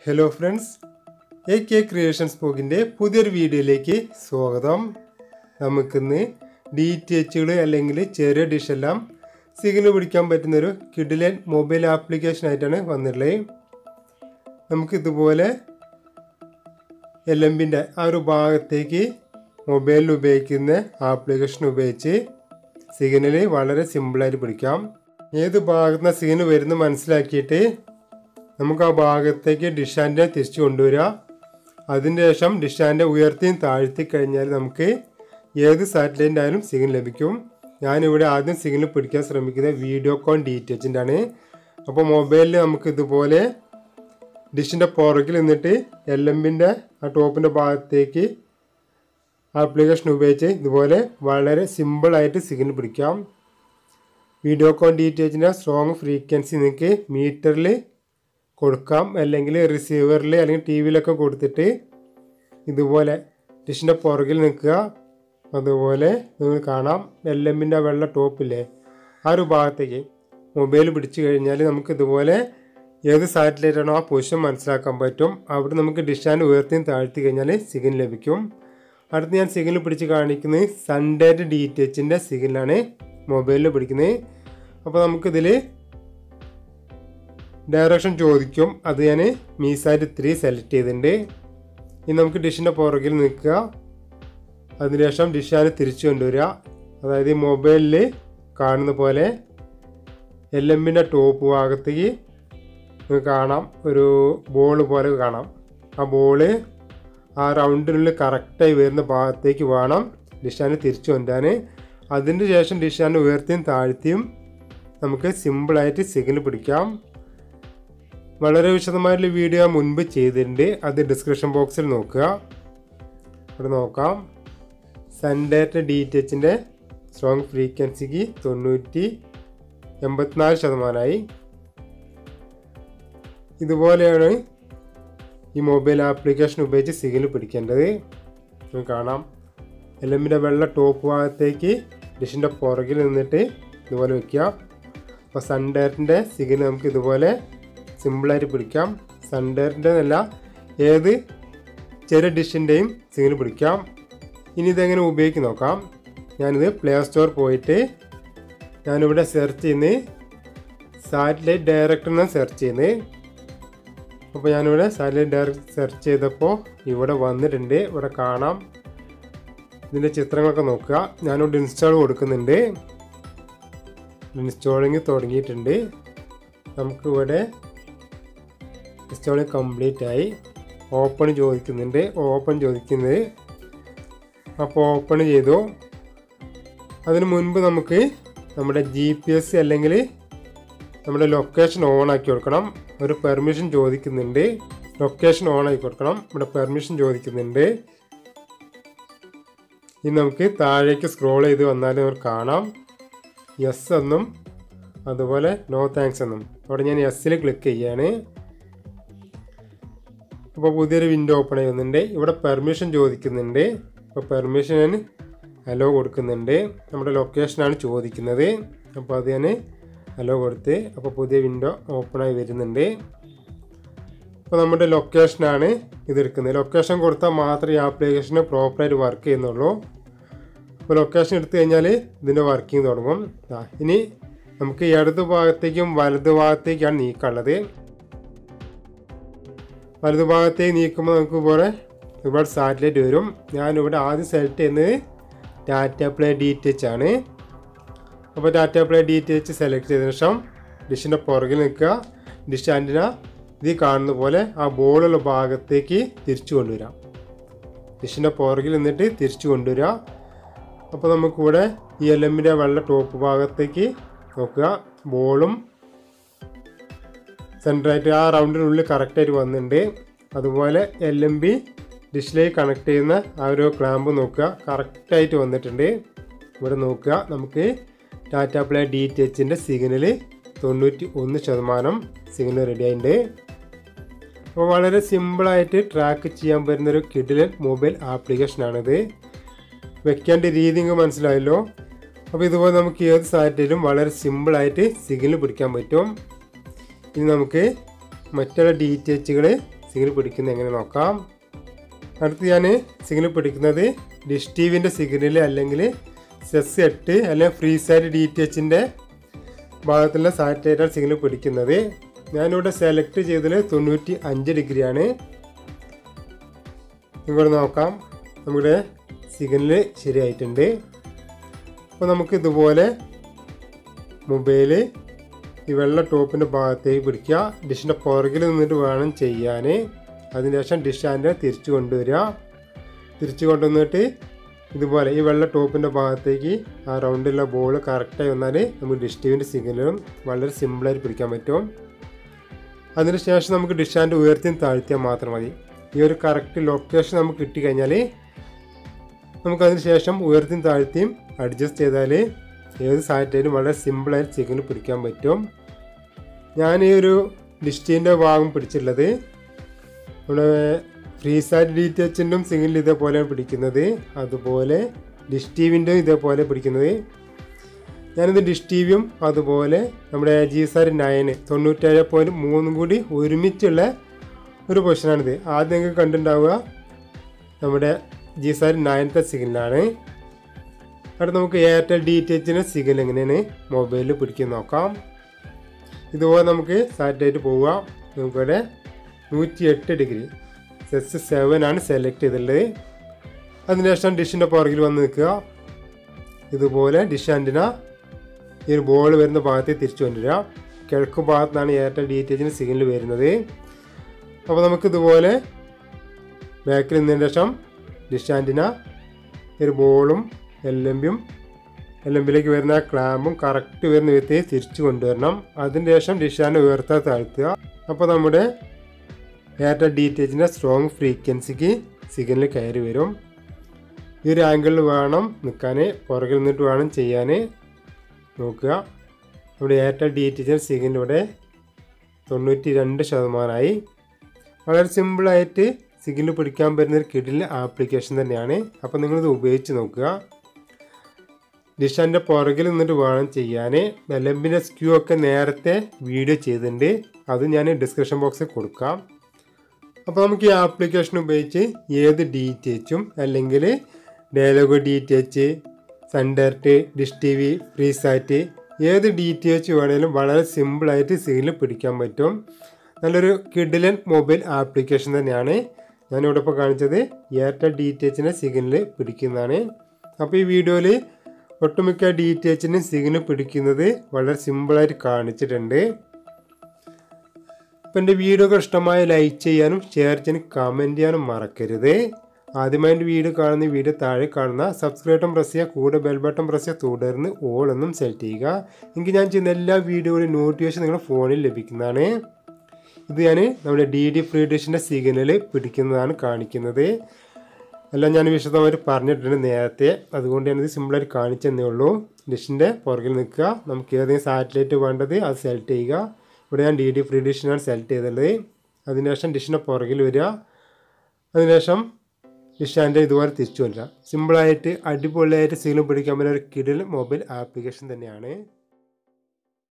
hello friends A K creations ബുക്കിൻ്റെ പുതിയൊരു വീഡിയോയിലേക്ക് സ്വാഗതം നമുക്കിന്ന് ഡി ടി എച്ചുകൾ അല്ലെങ്കിൽ ചെറിയ ഡിഷെല്ലാം സിഗ്നൽ പിടിക്കാൻ പറ്റുന്നൊരു കിഡിലൻ മൊബൈൽ ആപ്ലിക്കേഷൻ ആയിട്ടാണ് വന്നിട്ടുള്ളത് നമുക്കിതുപോലെ എൽ എമ്പിൻ്റെ ആ ഒരു ഭാഗത്തേക്ക് മൊബൈലിൽ ഉപയോഗിക്കുന്ന ആപ്ലിക്കേഷൻ ഉപയോഗിച്ച് സിഗ്നൽ വളരെ സിമ്പിളായിട്ട് പിടിക്കാം ഏത് ഭാഗത്തുനിന്ന് സിഗ്നൽ വരുന്നത് മനസ്സിലാക്കിയിട്ട് നമുക്ക് ആ ഭാഗത്തേക്ക് ഡിഷാൻ്റെ തിരിച്ചു കൊണ്ടുവരിക അതിന് ശേഷം ഡിഷാൻ്റെ ഉയർത്തിയും താഴ്ത്തി കഴിഞ്ഞാൽ നമുക്ക് ഏത് സാറ്റലൈറ്റ് ആയാലും സിഗ്നൽ ലഭിക്കും ഞാനിവിടെ ആദ്യം സിഗ്നൽ പിടിക്കാൻ ശ്രമിക്കുന്നത് വീഡിയോകോൺ ഡി ടി എച്ചിൻ്റെ ആണ് അപ്പോൾ മൊബൈലിൽ നമുക്ക് ഇതുപോലെ ഡിഷിൻ്റെ പുറകിൽ നിന്നിട്ട് എൽ എമ്പിൻ്റെ ആ ടോപ്പിൻ്റെ ഭാഗത്തേക്ക് ആപ്ലിക്കേഷൻ ഉപയോഗിച്ച് ഇതുപോലെ വളരെ സിമ്പിളായിട്ട് സിഗ്നൽ പിടിക്കാം വീഡിയോകോൺ ഡി ടി എച്ചിൻ്റെ സ്ട്രോങ് ഫ്രീക്വൻസി നിങ്ങൾക്ക് മീറ്ററിൽ കൊടുക്കാം അല്ലെങ്കിൽ റിസീവറിൽ അല്ലെങ്കിൽ ടി വിയിലൊക്കെ കൊടുത്തിട്ട് ഇതുപോലെ ഡിഷിൻ്റെ പുറകിൽ നിൽക്കുക അതുപോലെ നിങ്ങൾ കാണാം എൽ എമ്മിൻ്റെ വെള്ള ടോപ്പില്ലേ ആ ഒരു ഭാഗത്തേക്ക് മൊബൈൽ പിടിച്ചു കഴിഞ്ഞാൽ നമുക്ക് ഇതുപോലെ ഏത് സാറ്റലൈറ്റ് ആണോ ആ പൊസിഷൻ മനസ്സിലാക്കാൻ പറ്റും അവിടെ നമുക്ക് ഡിഷാൻ ഉയർത്തിയും താഴ്ത്തി കഴിഞ്ഞാൽ സിഗ്നൽ ലഭിക്കും അടുത്ത് ഞാൻ സിഗ്നൽ പിടിച്ച് കാണിക്കുന്നത് സൺഡേറ്റ് ഡി ടി എച്ചിൻ്റെ സിഗ്നലാണ് മൊബൈലിൽ പിടിക്കുന്നത് അപ്പോൾ നമുക്കിതിൽ ഡയറക്ഷൻ ചോദിക്കും അത് ഞാൻ മീസായിട്ട് ത്രീ സെലക്ട് ചെയ്തിട്ടുണ്ട് ഇനി നമുക്ക് ഡിഷിൻ്റെ പുറകിൽ നിൽക്കുക അതിനുശേഷം ഡിഷാന് തിരിച്ചു കൊണ്ടുവരിക അതായത് ഈ മൊബൈലിൽ കാണുന്ന പോലെ എൽ എമ്മിൻ്റെ ടോപ്പ് ഭാഗത്തേക്ക് നിങ്ങൾക്ക് കാണാം ഒരു ബോൾ പോലെ കാണാം ആ ബോള് ആ റൗണ്ടിനുള്ളിൽ കറക്റ്റായി വരുന്ന ഭാഗത്തേക്ക് വേണം ഡിഷാന് തിരിച്ചു കൊണ്ടുവരാൻ അതിന് ശേഷം ഡിഷാന് ഉയർത്തിയും താഴ്ത്തിയും നമുക്ക് സിമ്പിളായിട്ട് സിഗ്നൽ പിടിക്കാം വളരെ വിശദമായിട്ടുള്ള വീഡിയോ ഞാൻ മുൻപ് ചെയ്തിട്ടുണ്ട് അത് ഡിസ്ക്രിപ്ഷൻ ബോക്സിൽ നോക്കുക ഇവിടെ നോക്കാം സൺഡേറ്റ ഡി ടി എച്ചിൻ്റെ സ്ട്രോങ് ഫ്രീക്വൻസിക്ക് തൊണ്ണൂറ്റി എൺപത്തിനാല് ശതമാനമായി ഇതുപോലെയാണ് ഈ മൊബൈൽ ആപ്ലിക്കേഷൻ ഉപയോഗിച്ച് സിഗ്നൽ പിടിക്കേണ്ടത് നിങ്ങൾക്ക് കാണാം എൽ എമ്മിൻ്റെ വെള്ള ടോപ്പ് ഭാഗത്തേക്ക് ഡിഷിൻ്റെ പുറകിൽ നിന്നിട്ട് ഇതുപോലെ വയ്ക്കുക അപ്പോൾ സൺഡേറ്റിൻ്റെ സിഗ്നൽ നമുക്ക് ഇതുപോലെ സിമ്പിളായിട്ട് പിടിക്കാം സൺഡേറിൻ്റെ എന്നല്ല ഏത് ചെറിയ ഡിഷിൻ്റെയും സിഗ്നൽ പിടിക്കാം ഇനി ഇതെങ്ങനെ ഉപയോഗിച്ച് നോക്കാം ഞാനിത് പ്ലേ സ്റ്റോർ പോയിട്ട് ഞാനിവിടെ സെർച്ച് ചെയ്യുന്നത് സാറ്റലൈറ്റ് ഡയറക്ടർ എന്നാണ് സെർച്ച് ചെയ്യുന്നത് അപ്പോൾ ഞാനിവിടെ സാറ്റലൈറ്റ് ഡയറക്ടർ സെർച്ച് ചെയ്തപ്പോൾ ഇവിടെ വന്നിട്ടുണ്ട് ഇവിടെ കാണാം ഇതിൻ്റെ ചിത്രങ്ങളൊക്കെ നോക്കുക ഞാനിവിടെ ഇൻസ്റ്റാൾ കൊടുക്കുന്നുണ്ട് ഇൻസ്റ്റാളിങ് തുടങ്ങിയിട്ടുണ്ട് നമുക്കിവിടെ ഇൻസ്റ്റാളിങ് കംപ്ലീറ്റ് ആയി ഓപ്പൺ ചോദിക്കുന്നുണ്ട് ഓപ്പൺ ചോദിക്കുന്നത് അപ്പോൾ ഓപ്പൺ ചെയ്തു അതിന് മുൻപ് നമുക്ക് നമ്മുടെ ജി പി എസ് അല്ലെങ്കിൽ നമ്മുടെ ലൊക്കേഷൻ ഓൺ ആക്കി കൊടുക്കണം ഒരു പെർമിഷൻ ചോദിക്കുന്നുണ്ട് ലൊക്കേഷൻ ഓൺ ആക്കി കൊടുക്കണം ഇവിടെ പെർമിഷൻ ചോദിക്കുന്നുണ്ട് ഇനി നമുക്ക് താഴേക്ക് സ്ക്രോൾ ചെയ്ത് വന്നാൽ നമുക്ക് കാണാം യെസ് എന്നും അതുപോലെ നോ താങ്ക്സ് എന്നും അവിടെ ഞാൻ യെസ്സിൽ ക്ലിക്ക് ചെയ്യാണ് അപ്പോൾ പുതിയൊരു വിൻഡോ ഓപ്പൺ ചെയ്യുന്നുണ്ട് ഇവിടെ പെർമിഷൻ ചോദിക്കുന്നുണ്ട് അപ്പോൾ പെർമിഷൻ ഞാൻ ഹലോ കൊടുക്കുന്നുണ്ട് നമ്മുടെ ലൊക്കേഷനാണ് ചോദിക്കുന്നത് അപ്പോൾ അത് ഞാൻ ഹലോ കൊടുത്ത് അപ്പോൾ പുതിയ വിൻഡോ ഓപ്പണായി വരുന്നുണ്ട് അപ്പോൾ നമ്മുടെ ലൊക്കേഷനാണ് ഇതെടുക്കുന്നത് ലൊക്കേഷൻ കൊടുത്താൽ മാത്രമേ ഈ ആപ്ലിക്കേഷന് പ്രോപ്പറായിട്ട് വർക്ക് ചെയ്യുന്നുള്ളൂ അപ്പോൾ ലൊക്കേഷൻ എടുത്തു കഴിഞ്ഞാൽ ഇതിൻ്റെ വർക്കിംഗ് തുടങ്ങും ആ ഇനി നമുക്ക് ഇടത് ഭാഗത്തേക്കും വലത് ഭാഗത്തേക്കാണ് നീക്കാനുള്ളത് വലതു ഭാഗത്തേക്ക് നീക്കുമ്പോൾ നമുക്ക് പോലെ ഒരുപാട് സാറ്റലൈറ്റ് വരും ഞാനിവിടെ ആദ്യം സെലക്ട് ചെയ്യുന്നത് Tata play D T H ആണ് അപ്പോൾ Tata play D T H select ചെയ്തതിനു ശേഷം ഡിഷിൻ്റെ പുറകിൽ നിൽക്കുക ഡിഷ് ആൻറ്റിന ഇത് കാണുന്ന പോലെ ആ ബോളുള്ള ഭാഗത്തേക്ക് തിരിച്ചു കൊണ്ടുവരാം ഡിഷിൻ്റെ പുറകിൽ നിന്നിട്ട് തിരിച്ചു കൊണ്ടുവരിക അപ്പോൾ നമുക്കിവിടെ ഈ എൽ എമ്മിൻ്റെ വെള്ള ടോപ്പ് ഭാഗത്തേക്ക് നോക്കുക ബോളും സെൻറ്ററായിട്ട് ആ റൗണ്ടിനുള്ളിൽ കറക്റ്റായിട്ട് വന്നിട്ടുണ്ട് അതുപോലെ എൽ എം ബി ഡിഷിലേക്ക് കണക്ട് ചെയ്യുന്ന ആ ഒരു ക്ലാമ്പ് നോക്കുക കറക്റ്റായിട്ട് വന്നിട്ടുണ്ട് ഇവിടെ നോക്കുക നമുക്ക് ടാറ്റ പ്ലേ ഡി ടി എച്ചിൻ്റെ സിഗ്നൽ തൊണ്ണൂറ്റി ഒന്ന് ശതമാനം സിഗ്നൽ റെഡി ആയിട്ടുണ്ട് അപ്പോൾ വളരെ സിമ്പിളായിട്ട് ട്രാക്ക് ചെയ്യാൻ പറ്റുന്നൊരു കിഡിലൻ മൊബൈൽ ആപ്ലിക്കേഷനാണിത് വെക്കേണ്ട രീതി നിങ്ങൾക്ക് മനസ്സിലായല്ലോ അപ്പോൾ ഇതുപോലെ നമുക്ക് ഏത് സാറ്റലൈറ്റും വളരെ സിമ്പിളായിട്ട് സിഗ്നൽ പിടിക്കാൻ പറ്റും ഇനി നമുക്ക് മറ്റുള്ള ഡി ടി എച്ചുകൾ സിഗ്നൽ പിടിക്കുന്നത് എങ്ങനെ നോക്കാം അടുത്ത് ഞാൻ സിഗ്നൽ പിടിക്കുന്നത് ഡിഷ് ടി വിൻ്റെ സിഗ്നൽ അല്ലെങ്കിൽ സെസ് എട്ട് അല്ലെങ്കിൽ ഫ്രീ സൈഡ് ഡി ടി എച്ചിൻ്റെ ഭാഗത്തുള്ള സാറ്റലൈറ്റാണ് സിഗ്നൽ പിടിക്കുന്നത് ഞാനിവിടെ സെലക്ട് ചെയ്തത് തൊണ്ണൂറ്റി അഞ്ച് ഡിഗ്രിയാണ് ഇവിടെ നോക്കാം നമ്മുടെ സിഗ്നൽ ശരിയായിട്ടുണ്ട് അപ്പോൾ നമുക്ക് ഇതുപോലെ മൊബൈല് ഈ വെള്ള ടോപ്പിൻ്റെ ഭാഗത്തേക്ക് പിടിക്കുക ഡിഷിൻ്റെ പുറകിൽ നിന്നിട്ട് വേണം ചെയ്യാൻ അതിനുശേഷം ഡിഷ് ആൻഡ് തിരിച്ചു കൊണ്ടുവരിക തിരിച്ചു കൊണ്ടുവന്നിട്ട് ഇതുപോലെ ഈ വെള്ള ടോപ്പിൻ്റെ ഭാഗത്തേക്ക് ആ റൗണ്ടിലുള്ള ബോൾ കറക്റ്റായി വന്നാൽ നമുക്ക് ഡിഷ് ടിവിൻ്റെ സിഗ്നലും വളരെ സിമ്പിളായിട്ട് പിടിക്കാൻ പറ്റും അതിനുശേഷം നമുക്ക് ഡിഷ് ആൻഡ് ഉയർത്തിയും താഴ്ത്തിയാൽ മാത്രം മതി ഈ ഒരു കറക്റ്റ് ലൊക്കേഷൻ നമുക്ക് കിട്ടിക്കഴിഞ്ഞാൽ നമുക്കതിന് ശേഷം ഉയർത്തിയും താഴ്ത്തിയും അഡ്ജസ്റ്റ് ചെയ്താൽ ഏത് സാറ്റലൈറ്റും വളരെ സിമ്പിളായിട്ട് സിഗ്നൽ പിടിക്കാൻ പറ്റും ഞാൻ ഈ ഒരു ഡിസ്റ്റീൻ്റെ ഭാഗം പിടിച്ചിട്ടുള്ളത് നമ്മുടെ ഫ്രീ സാറ്റ് ഡി ടി എച്ചിൻ്റെയും സിഗ്നൽ ഇതേപോലെയാണ് പിടിക്കുന്നത് അതുപോലെ ഡിഷ് ടി വിൻ്റെ ഇതേപോലെ പിടിക്കുന്നത് ഞാനിത് ഡിഷ് ടി വിയും അതുപോലെ നമ്മുടെ ജി സാർ നയന് തൊണ്ണൂറ്റേഴ് പോയിൻറ്റ് മൂന്നും കൂടി ഒരുമിച്ചുള്ള ഒരു പൊസിഷനാണിത് ആദ്യം നിങ്ങൾക്ക് കണ്ടിട്ടുണ്ടാവുക നമ്മുടെ ജി സാർ നയനത്തെ സിഗ്നലാണ് അടുത്ത് നമുക്ക് എയർടെൽ ഡി ടി എച്ചിൻ്റെ സിഗ്നൽ എങ്ങനെയാണ് മൊബൈലിൽ പിടിക്കുന്ന നോക്കാം ഇതുപോലെ നമുക്ക് സാറ്റലൈറ്റ് പോവുക നമുക്കിവിടെ നൂറ്റി എട്ട് ഡിഗ്രി സെസ് സെവൻ ആണ് സെലക്ട് ചെയ്തിട്ടുള്ളത് അതിനുശേഷം ഡിഷിൻ്റെ പുറകിൽ വന്ന് നിൽക്കുക ഇതുപോലെ ഡിഷ് ആൻറ്റിന ഈ ഒരു ബോൾ വരുന്ന ഭാഗത്തേക്ക് തിരിച്ചു കൊണ്ടുവരിക കിഴക്ക് ഭാഗത്താണ് എയർടെൽ ഡി ടി എച്ചിന് സിഗ്നൽ വരുന്നത് അപ്പോൾ നമുക്കിതുപോലെ ബാക്കിൽ നിന്നതിന് ശേഷം ഡിഷ് ആൻറ്റിന ഒരു ബോളും എൽ എം ബിയും എൽ എം ബിയിലേക്ക് വരുന്ന ക്ലാമ്പും കറക്റ്റ് വരുന്ന വിധത്തിൽ തിരിച്ചു കൊണ്ടുവരണം അതിന് ശേഷം ഡിഷ് ആൻഡ് ഉയർത്താൻ താഴ്ത്തുക അപ്പോൾ നമ്മുടെ എയർടെൽ ഡി ടി എച്ചിൻ്റെ സ്ട്രോങ് ഫ്രീക്വൻസിക്ക് സിഗ്നൽ കയറി വരും ഈ ഒരു ആംഗിളിൽ വേണം നിൽക്കാൻ പുറകിൽ നിന്നിട്ട് വേണം ചെയ്യാൻ നോക്കുക ഇവിടെ എയർടെൽ ഡി ടി എച്ചിൻ്റെ സിഗ്നൽ ഇവിടെ തൊണ്ണൂറ്റി രണ്ട് ശതമാനമായി വളരെ സിമ്പിളായിട്ട് സിഗ്നൽ പിടിക്കാൻ പറ്റുന്ന ഒരു കിഡിലെ ആപ്ലിക്കേഷൻ തന്നെയാണ് അപ്പോൾ നിങ്ങളിത് ഉപയോഗിച്ച് നോക്കുക ഡിഷാൻ്റെ പുറകിൽ നിന്നിട്ട് വേണം ചെയ്യാൻ മെലമ്പിൻ്റെ സ്ക്യൂ ഒക്കെ നേരത്തെ വീഡിയോ ചെയ്തിട്ടുണ്ട് അത് ഞാൻ ഡിസ്ക്രിപ്ഷൻ ബോക്സിൽ കൊടുക്കാം അപ്പോൾ നമുക്ക് ഈ ആപ്ലിക്കേഷൻ ഉപയോഗിച്ച് ഏത് ഡി ടി എച്ചും അല്ലെങ്കിൽ ഡയലോഗ് ഡി ടി എച്ച് സൺഡർട്ട് ഡിഷ് ടി വി ഫ്രീസാറ്റ് ഏത് ഡി ടി എച്ച് വേണമെങ്കിലും വളരെ സിമ്പിളായിട്ട് സിഗ്നൽ പിടിക്കാൻ പറ്റും നല്ലൊരു കിഡിലൻ മൊബൈൽ ആപ്ലിക്കേഷൻ തന്നെയാണ് ഞാനിവിടെ ഇപ്പോൾ കാണിച്ചത് എയർടെൽ ഡി ടി എച്ചിൻ്റെ സിഗ്നൽ പിടിക്കുന്നതാണ് അപ്പോൾ ഈ വീഡിയോയിൽ ഒട്ടുമിക്ക ഡി ടി എച്ചിന് സിഗ്നൽ പിടിക്കുന്നത് വളരെ സിമ്പിളായിട്ട് കാണിച്ചിട്ടുണ്ട് അപ്പോൾ എൻ്റെ വീഡിയോകൾ ഇഷ്ടമായ ലൈക്ക് ചെയ്യാനും ഷെയർ ചെയ്യാനും കമൻറ്റ് ചെയ്യാനും മറക്കരുത് ആദ്യമായി എൻ്റെ വീഡിയോ കാണുന്ന വീഡിയോ താഴെ കാണുന്ന സബ്സ്ക്രൈബ് ബട്ടൺ പ്രസ് ചെയ്യുക കൂടെ ബെൽ ബട്ടൺ പ്രസ് ചെയ്യുക തുടർന്ന് ഓൾ എന്നും സെലക്ട് ചെയ്യുക എങ്കിൽ ഞാൻ ചെയ്യുന്ന എല്ലാ വീഡിയോയുടെ നോട്ടിഫിക്കേഷൻ നിങ്ങളുടെ ഫോണിൽ ലഭിക്കുന്നതാണ് ഇത് ഞാൻ നമ്മുടെ ഡി ഡി ഫ്രീ ഡിഷിൻ്റെ സിഗ്നൽ പിടിക്കുന്നതാണ് കാണിക്കുന്നത് എല്ലാം ഞാൻ വിശദമായിട്ട് പറഞ്ഞിട്ടുണ്ട് നേരത്തെ അതുകൊണ്ട് ഞാനിത് സിമ്പിളായിട്ട് കാണിച്ചെന്നേ ഉള്ളൂ ഡിഷിൻ്റെ പുറകിൽ നിൽക്കുക നമുക്ക് ഏതെങ്കിലും സാറ്റലൈറ്റ് വേണ്ടത് അത് സെലക്ട് ചെയ്യുക ഇവിടെ ഞാൻ ഡി ഡി ഫ്രീ ഡിഷിനാണ് സെലക്ട് ചെയ്തിട്ടുള്ളത് അതിനുശേഷം ഡിഷിൻ്റെ പുറകിൽ വരിക അതിനുശേഷം ഡിഷാൻ്റെ ഇതുപോലെ തിരിച്ചു വരിക സിമ്പിളായിട്ട് അടിപൊളിയായിട്ട് സിഗ്നൽ പിടിക്കാൻ പറ്റുന്ന ഒരു കിഡിൽ മൊബൈൽ ആപ്ലിക്കേഷൻ തന്നെയാണ്